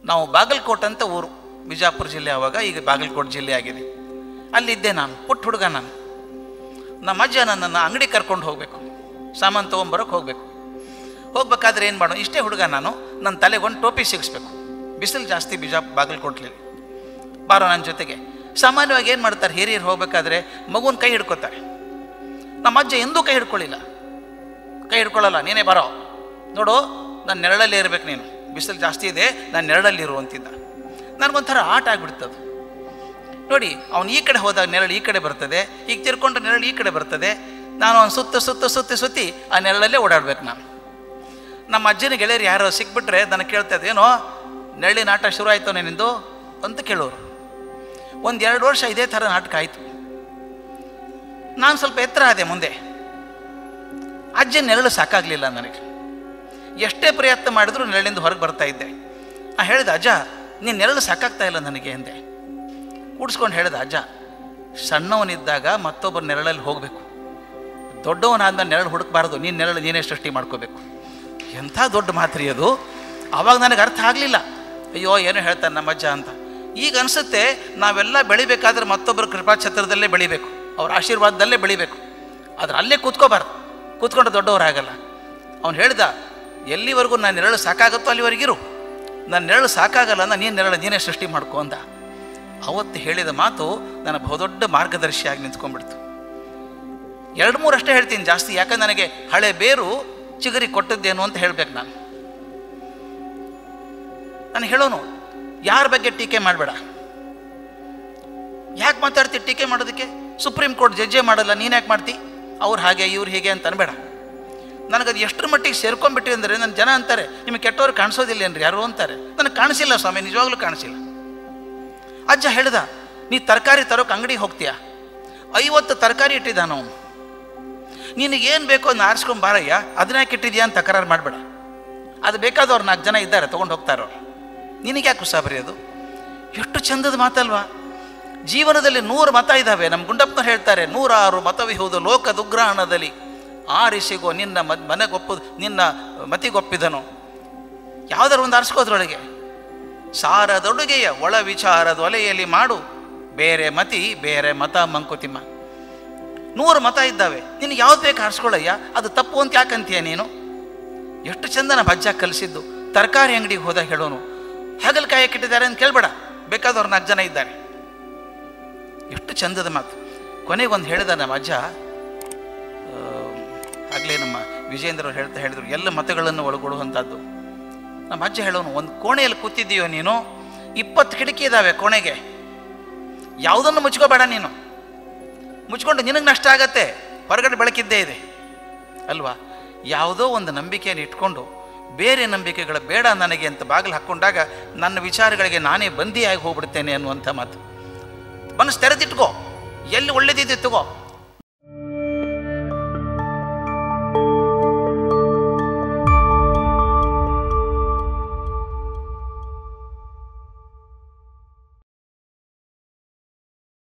ನಾವು ಬಾಗಲಕೋಟೆ ಅಂತ ಊರು ಬಿಜಾಪುರ ಜಿಲ್ಲೆ ಆವಾಗ ಈಗ ಬಾಗಲಕೋಟೆ ಜಿಲ್ಲೆ ಆಗಿದೆ ಅಲ್ಲಿದ್ದೆ ನಾನು ಪುಟ್ಟ ಹುಡುಗ ನಾನು ನಮ್ಮ ಅಜ್ಜ ನನ್ನನ್ನು ಅಂಗಡಿ ಕರ್ಕೊಂಡು ಹೋಗಬೇಕು ಸಾಮಾನು ತೊಗೊಂಬರೋಕೆ ಹೋಗಬೇಕು ಹೋಗ್ಬೇಕಾದ್ರೆ ಏನು ಮಾಡೋ ಇಷ್ಟೇ ಹುಡುಗ ನಾನು ನನ್ನ ತಲೆಗೆ ಒಂದು ಟೋಪಿ ಸಿಗಿಸ್ಬೇಕು ಬಿಸಿಲು ಜಾಸ್ತಿ ಬಿಜಾ ಬಾಗಲಕೋಟ್ಲಿ ಬಾರೋ ನನ್ನ ಜೊತೆಗೆ ಸಾಮಾನ್ಯವಾಗಿ ಏನು ಮಾಡ್ತಾರೆ ಹಿರಿಯರು ಹೋಗ್ಬೇಕಾದ್ರೆ ಮಗುನ ಕೈ ಹಿಡ್ಕೋತಾರೆ ನಮ್ಮ ಅಜ್ಜ ಎಂದೂ ಕೈ ಹಿಡ್ಕೊಳ್ಳಿಲ್ಲ ಕೈ ಹಿಡ್ಕೊಳ್ಳಲ್ಲ ನೀನೇ ಬರೋ ನೋಡು ನಾನು ನೆರಳಲ್ಲಿ ಇರ್ಬೇಕು ನೀನು ಬಿಸಿಲು ಜಾಸ್ತಿ ಇದೆ ನಾನು ನೆರಳಲ್ಲಿ ಇರು ಅಂತಿದ್ದ ನನಗೊಂಥರ ಆಟ ಆಗ್ಬಿಡ್ತದು ನೋಡಿ ಅವನು ಈ ಕಡೆ ಹೋದಾಗ ನೆರಳು ಈ ಕಡೆ ಬರ್ತದೆ ಈಗ ತಿರ್ಕೊಂಡು ನೆರಳು ಈ ಕಡೆ ಬರ್ತದೆ ನಾನು ಅವ್ನು ಸುತ್ತ ಸುತ್ತ ಸುತ್ತಿ ಸುತ್ತಿ ಆ ನೆರಳಲ್ಲೇ ಓಡಾಡ್ಬೇಕು ನಾನು ನಮ್ಮ ಅಜ್ಜನ ಗೆಳೆಯರು ಯಾರೋ ಸಿಕ್ಬಿಟ್ರೆ ನನಗೆ ಕೇಳ್ತಾ ಇದ್ದೆ, ಏನೋ ನೆರಳಿನ ಆಟ ಶುರು ಆಯಿತು ನಿಂದು ಅಂತ ಕೇಳೋರು ಒಂದು ಎರಡು ವರ್ಷ ಇದೇ ಥರ ನಾಟಕ ಆಯಿತು ನಾನು ಸ್ವಲ್ಪ ಎತ್ತರ ಆದೆ ಮುಂದೆ ಅಜ್ಜನ ನೆರಳು ಸಾಕಾಗಲಿಲ್ಲ ನನಗೆ ಎಷ್ಟೇ ಪ್ರಯತ್ನ ಮಾಡಿದ್ರು ನೆರಳಿಂದ ಹೊರಗೆ ಬರ್ತಾ ಇದ್ದೆ ಆ ಹೇಳಿದ ಅಜ್ಜ ನೀನು ನೆರಳು ಸಾಕಾಗ್ತಾ ಇಲ್ಲ ನನಗೆ ಅಂದೆ ಕೂಡಿಸ್ಕೊಂಡು ಹೇಳಿದ ಅಜ್ಜ ಸಣ್ಣವನಿದ್ದಾಗ ಮತ್ತೊಬ್ಬರ ನೆರಳಲ್ಲಿ ಹೋಗಬೇಕು ದೊಡ್ಡವನಾದ್ಮೇಲೆ ನೆರಳು ಹುಡುಕಬಾರ್ದು ನೀನು ನೆರಳು ನೀನೇ ಸೃಷ್ಟಿ ಮಾಡ್ಕೋಬೇಕು ಎಂಥ ದೊಡ್ಡ ಮಾತ್ರಿ ಅದು ಆವಾಗ ನನಗೆ ಅರ್ಥ ಆಗಲಿಲ್ಲ ಅಯ್ಯೋ ಏನೋ ಹೇಳ್ತಾರೆ ನಮ್ಮ ಅಜ್ಜ ಅಂತ ಈಗ ಅನಿಸುತ್ತೆ ನಾವೆಲ್ಲ ಬೆಳಿಬೇಕಾದ್ರೆ ಮತ್ತೊಬ್ಬರ ಕೃಪಾಛತ್ರದಲ್ಲೇ ಬೆಳಿಬೇಕು ಅವ್ರ ಆಶೀರ್ವಾದದಲ್ಲೇ ಬೆಳಿಬೇಕು ಆದ್ರೆ ಅಲ್ಲೇ ಕೂತ್ಕೋಬಾರ್ದು ಕೂತ್ಕೊಂಡು ದೊಡ್ಡವರಾಗಲ್ಲ ಅವ್ನು ಹೇಳ್ದ ಎಲ್ಲಿವರೆಗೂ ನಾನು ನೆರಳು ಸಾಕಾಗುತ್ತೋ ಅಲ್ಲಿವರೆಗಿರು ನನ್ನ ನೆರಳು ಸಾಕಾಗಲ್ಲ ಅಂದ್ರೆ ನೀನು ನೆರಳು ನೀನೇ ಸೃಷ್ಟಿ ಮಾಡ್ಕೊ ಅಂದ ಅವತ್ತು ಹೇಳಿದ ಮಾತು ನನ್ನ ಬಹುದೊಡ್ಡ ಮಾರ್ಗದರ್ಶಿಯಾಗಿ ನಿಂತ್ಕೊಂಡ್ಬಿಡ್ತು ಎರಡು ಮೂರು ಅಷ್ಟೇ ಹೇಳ್ತೀನಿ ಜಾಸ್ತಿ ಯಾಕಂದ್ರೆ ನನಗೆ ಹಳೆ ಬೇರು ಚಿಗರಿ ಕೊಟ್ಟದ್ದೇನು ಅಂತ ಹೇಳ್ಬೇಕು ನಾನು ನಾನು ಹೇಳೋನು ಯಾರ ಬಗ್ಗೆ ಟೀಕೆ ಮಾಡಬೇಡ ಯಾಕೆ ಮಾತಾಡ್ತಿ ಟೀಕೆ ಮಾಡೋದಕ್ಕೆ ಸುಪ್ರೀಂ ಕೋರ್ಟ್ ಜಡ್ಜೇ ಮಾಡಲ್ಲ ನೀನು ಯಾಕೆ ಮಾಡ್ತಿ ಅವ್ರು ಹಾಗೆ ಇವ್ರು ಹೀಗೆ ಅಂತ ಅನ್ಬೇಡ ನನಗದು ಎಷ್ಟರ ಮಟ್ಟಿಗೆ ಸೇರ್ಕೊಂಡ್ಬಿಟ್ಟಿ ಅಂದರೆ ನನ್ನ ಜನ ಅಂತಾರೆ ನಿಮಗೆ ಕೆಟ್ಟವ್ರು ಕಾಣಿಸೋದಿಲ್ಲ ಏನ್ರಿ ಯಾರು ಅಂತಾರೆ ನನಗೆ ಕಾಣಿಸಿಲ್ಲ ಸ್ವಾಮಿ ನಿಜವಾಗ್ಲೂ ಕಾಣಿಸಿಲ್ಲ ಅಜ್ಜ ಹೇಳ್ದ ನೀ ತರಕಾರಿ ತರೋಕೆ ಅಂಗಡಿಗೆ ಹೋಗ್ತೀಯ ಐವತ್ತು ತರಕಾರಿ ಇಟ್ಟಿದ್ದಾನ ಅವನು ನಿನಗೇನು ಬೇಕೋ ಅದನ್ನ ಆರಿಸ್ಕೊಂಡು ಬಾರಯ್ಯ ಅದನ್ನ ಯಾಕೆ ಇಟ್ಟಿದ್ಯಾ ಅಂತ ತಕರಾರು ಮಾಡಬೇಡ ಅದು ಬೇಕಾದವ್ರು ನಾಲ್ಕು ಜನ ಇದ್ದಾರೆ ತೊಗೊಂಡು ಹೋಗ್ತಾರವ್ರು ನಿನಗೆ ಯಾಕೆ ಉತ್ಸಾಹ ಅದು ಎಷ್ಟು ಚಂದದ ಮಾತಲ್ವಾ ಜೀವನದಲ್ಲಿ ನೂರು ಮತ ಇದ್ದಾವೆ ನಮ್ಮ ಗುಂಡಪ್ಪನವ್ರು ಹೇಳ್ತಾರೆ ನೂರಾರು ಮತವಿಹುದು ಲೋಕದುಗ್ರಹಣದಲ್ಲಿ ಆರಿಸಿಗೋ ನಿನ್ನ ಮದ್ ಮನೆಗೊಪ್ಪು ನಿನ್ನ ಮತಿಗೊಪ್ಪಿದನು ಯಾವುದಾರು ಒಂದು ಆರಿಸ್ಕೋದ್ರೊಳಗೆ ಸಾರದೊಡುಗೆಯ ಒಳ ವಿಚಾರದ ಒಲೆಯಲ್ಲಿ ಮಾಡು ಬೇರೆ ಮತಿ ಬೇರೆ ಮತ ಮಂಕುತಿಮ್ಮ ನೂರು ಮತ ಇದ್ದಾವೆ ನಿನಗೆ ಯಾವ್ದು ಬೇಕು ಆರಿಸ್ಕೊಳ್ಳಯ್ಯ ಅದು ತಪ್ಪು ಅಂತ ಯಾಕಂತೀಯ ನೀನು ಎಷ್ಟು ಚಂದ ನಮ್ಮ ಅಜ್ಜ ಕಲಿಸಿದ್ದು ತರಕಾರಿ ಅಂಗಡಿಗೆ ಹೋದಾಗ ಹೇಳೋನು ಹಾಗಲಕಾಯಿ ಇಟ್ಟಿದ್ದಾರೆ ಅಂತ ಕೇಳ್ಬೇಡ ಬೇಕಾದವ್ರು ನಾಲ್ಕು ಜನ ಇದ್ದಾರೆ ಎಷ್ಟು ಚಂದದ ಮಾತು ಕೊನೆಗೊಂದು ಹೇಳಿದ ನಮ್ಮ ಅಜ್ಜ ಆಗಲೇ ನಮ್ಮ ವಿಜೇಂದ್ರ ಅವ್ರು ಹೇಳ್ತಾ ಹೇಳಿದ್ರು ಎಲ್ಲ ಮತಗಳನ್ನು ಒಳಗೊಳ್ಳುವಂಥದ್ದು ನಮ್ಮ ಅಜ್ಜ ಹೇಳೋನು ಒಂದು ಕೋಣೆಯಲ್ಲಿ ಕೂತಿದ್ದೀಯೋ ನೀನು ಇಪ್ಪತ್ತು ಕಿಟಕಿ ಇದ್ದಾವೆ ಕೋಣೆಗೆ ಯಾವುದನ್ನು ಮುಚ್ಕೋಬೇಡ ನೀನು ಮುಚ್ಕೊಂಡು ನಿನಗೆ ನಷ್ಟ ಆಗತ್ತೆ ಹೊರಗಡೆ ಬೆಳಕಿದ್ದೇ ಇದೆ ಅಲ್ವಾ ಯಾವುದೋ ಒಂದು ನಂಬಿಕೆಯನ್ನು ಇಟ್ಕೊಂಡು ಬೇರೆ ನಂಬಿಕೆಗಳ ಬೇಡ ನನಗೆ ಅಂತ ಬಾಗಿಲು ಹಾಕ್ಕೊಂಡಾಗ ನನ್ನ ವಿಚಾರಗಳಿಗೆ ನಾನೇ ಬಂದಿಯಾಗಿ ಹೋಗ್ಬಿಡ್ತೇನೆ ಅನ್ನುವಂಥ ಮಾತು ಮನಸ್ಸು ತೆರೆದಿಟ್ಕೋ ಎಲ್ಲಿ ಒಳ್ಳೇದಿದೆ ತಗೋ